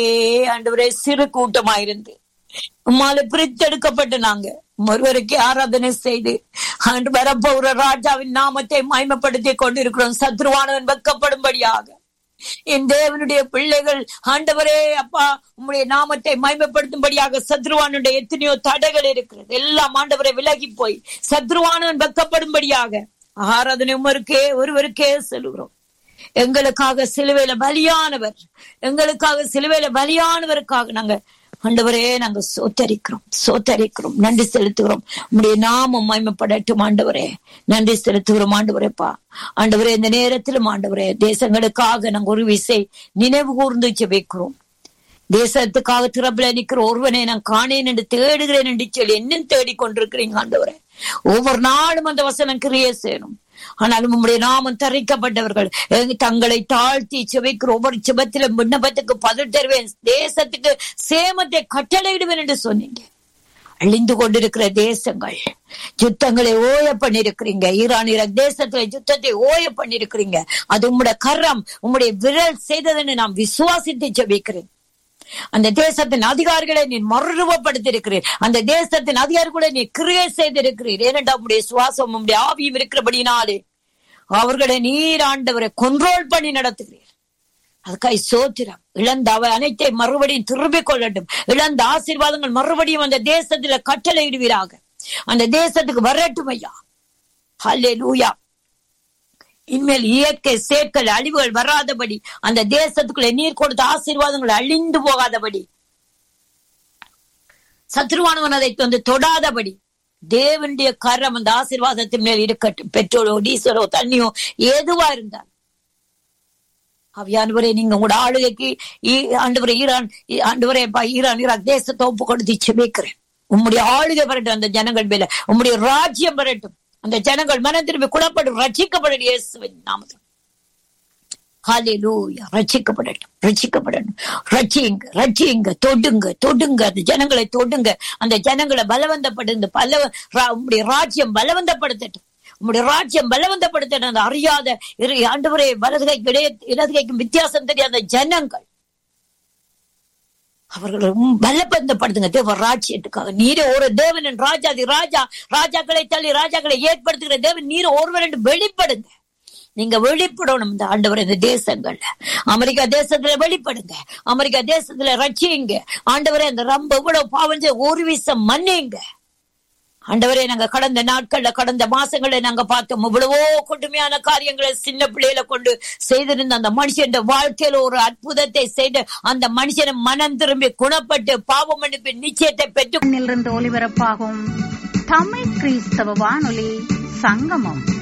ஆண்டவரே சிறு கூட்டமாயிருந்து உம்மால பிரித்தெடுக்கப்பட்டு நாங்க ஒருவருக்கு ஆராதனை செய்து ஆண்டு வரப்போற ராஜாவின் நாமத்தை மயமப்படுத்தி கொண்டிருக்கிறோம் சத்ருவானவன் வெக்கப்படும்படியாக என் தேவனுடைய பிள்ளைகள் ஆண்டவரே அப்பா உம்முடைய நாமத்தை மயமப்படுத்தும்படியாக சத்ருவானுடைய எத்தனையோ தடைகள் இருக்கிறது எல்லாம் ஆண்டவரை விலகி போய் சத்ருவானவன் வெக்கப்படும்படியாக ஆராதனை உமருக்கே ஒருவருக்கே செல்கிறோம் எங்களுக்காக சிலுவையில பலியானவர் எங்களுக்காக சிலுவையில பலியானவருக்காக நாங்க ஆண்டவரே நாங்க சோத்தரிக்கிறோம் சோத்தரிக்கிறோம் நன்றி செலுத்துகிறோம் உங்களுடைய நாமம் மயமப்படட்டும் ஆண்டவரே நன்றி செலுத்துகிறோம் ஆண்டவரேப்பா ஆண்டவரே இந்த நேரத்திலும் ஆண்டவரே தேசங்களுக்காக நாங்க ஒரு விசை நினைவு கூர்ந்து ஜெபிக்கிறோம் தேசத்துக்காக திறப்புல நிக்கிற ஒருவனை நான் காணேன் என்று தேடுகிறேன் என்று சொல்லி என்ன தேடிக் கொண்டிருக்கிறீங்க ஆண்டவரே ஒவ்வொரு நாளும் அந்த வசனம் கிரியை செய்யணும் ஆனாலும் உம்முடைய நாமம் தரிக்கப்பட்டவர்கள் எங்க தங்களை தாழ்த்தி செவைக்கிற ஒவ்வொரு செபத்திலும் விண்ணப்பத்துக்கு பதில் தருவேன் தேசத்துக்கு சேமத்தை கட்டளையிடுவேன் என்று சொன்னீங்க அழிந்து கொண்டிருக்கிற தேசங்கள் யுத்தங்களை ஓய பண்ணிருக்கிறீங்க ஈரான் ஈராக் தேசத்துல யுத்தத்தை ஓய பண்ணிருக்கிறீங்க அது உம்முடைய கரம் உம்முடைய விரல் செய்ததுன்னு நான் விசுவாசித்து ஜெபிக்கிறேன் அந்த தேசத்தின் அதிகாரிகளை நீ மறுரூபப்படுத்தியிருக்கிறீர் அந்த தேசத்தின் அதிகாரிகளை நீ கிரியை செய்திருக்கிறீர் ஏனென்றா உம்முடைய சுவாசம் உம்முடைய ஆவியும் இருக்கிறபடினாலே அவர்களை நீர் ஆண்டவரை கொண்ட்ரோல் பண்ணி நடத்துகிறீர் அதுக்காய் சோத்திரம் இழந்த அவை அனைத்தை மறுபடியும் திரும்பிக் கொள்ளட்டும் இழந்த ஆசீர்வாதங்கள் மறுபடியும் அந்த தேசத்துல கட்டளையிடுவீராக அந்த தேசத்துக்கு வரட்டும் ஐயா ஹல்லே லூயா இனிமேல் இயற்கை சேர்க்கல் அழிவுகள் வராதபடி அந்த தேசத்துக்குள்ள நீர் கொடுத்த ஆசீர்வாதங்கள் அழிந்து போகாதபடி சத்ருவானவன் அதை வந்து தொடாதபடி தேவனுடைய கரம் அந்த ஆசீர்வாதத்தின் மேல் இருக்கட்டும் பெட்ரோலோ டீசலோ தண்ணியோ எதுவா இருந்தால் அவியானவரே நீங்க உங்களோட ஆளுகைக்கு ஈ- ஆண்டவரே ஈரான் ஈ- ஆண்டவரே பா ஈரான் ஈராக் தேசத்தை ஒப்பு கொடுத்து செபிக்கிறேன் உம்முடைய ஆளுகை வரட்டும் அந்த ஜனங்கள் மேல உம்முடைய ராஜ்யம் வரட்டும் அந்த ஜனங்கள் மனம் திரும்பி குணப்படும் ரட்சிக்கப்படும் இயேசுவின் நாமத்தில் ஹalleluya ரட்சிக்கப்படட்டும் ரட்சிக்கப்படட்டும் ரட்சியுங்க ரட்சியுங்க தொடுங்க தொடுங்க அந்த ஜனங்களை தொடுங்க அந்த ஜனங்களை பலவந்தப்படுங்க பல ரா- உம்முடைய ராஜ்யம் பலவந்தப்படுத்தட்டும் உம்முடைய ராஜ்யம் பலவந்தப்படுத்தட்டும் அந்த அறியாத இரு ஆண்டவரே வலது கைக்கு இடைய இடது கைக்கும் வித்தியாசம் தெரியாத ஜனங்கள் அவர்கள் ரொம்ப பலப்படுத்தப்படுத்துங்க தேவ ராஜ்யத்துக்காக நீரே ஒரு தேவனின் ராஜாதி ராஜா ராஜாக்களை தள்ளி ராஜாக்களை ஏற்படுத்துகிற தேவன் நீர் ஒருவர் என்று வெளிப்படுங்க நீங்க வெளிப்படணும் இந்த ஆண்டவர் இந்த தேசங்கள்ல அமெரிக்கா தேசத்துல வெளிப்படுங்க அமெரிக்கா தேசத்துல ரட்சியுங்க ஆண்டவரே அந்த ரொம்ப இவ்வளவு பாவம் செய்த ஒரு விஷம் மன்னிங்க ஆண்டவரே நாங்க கடந்த நாட்கள்ல கடந்த மாசங்கள்ல நாங்க பார்த்தோம் இவ்வளவோ கொடுமையான காரியங்களை சின்ன பிள்ளைகளை கொண்டு செய்திருந்த அந்த மனுஷன் வாழ்க்கையில ஒரு அற்புதத்தை செய்து அந்த மனுஷனை மனம் திரும்பி குணப்பட்டு பாவ மன்னிப்பு நிச்சயத்தை பெற்று இருந்து ஒலிபரப்பாகும் தமிழ் கிறிஸ்தவ வானொலி சங்கமம்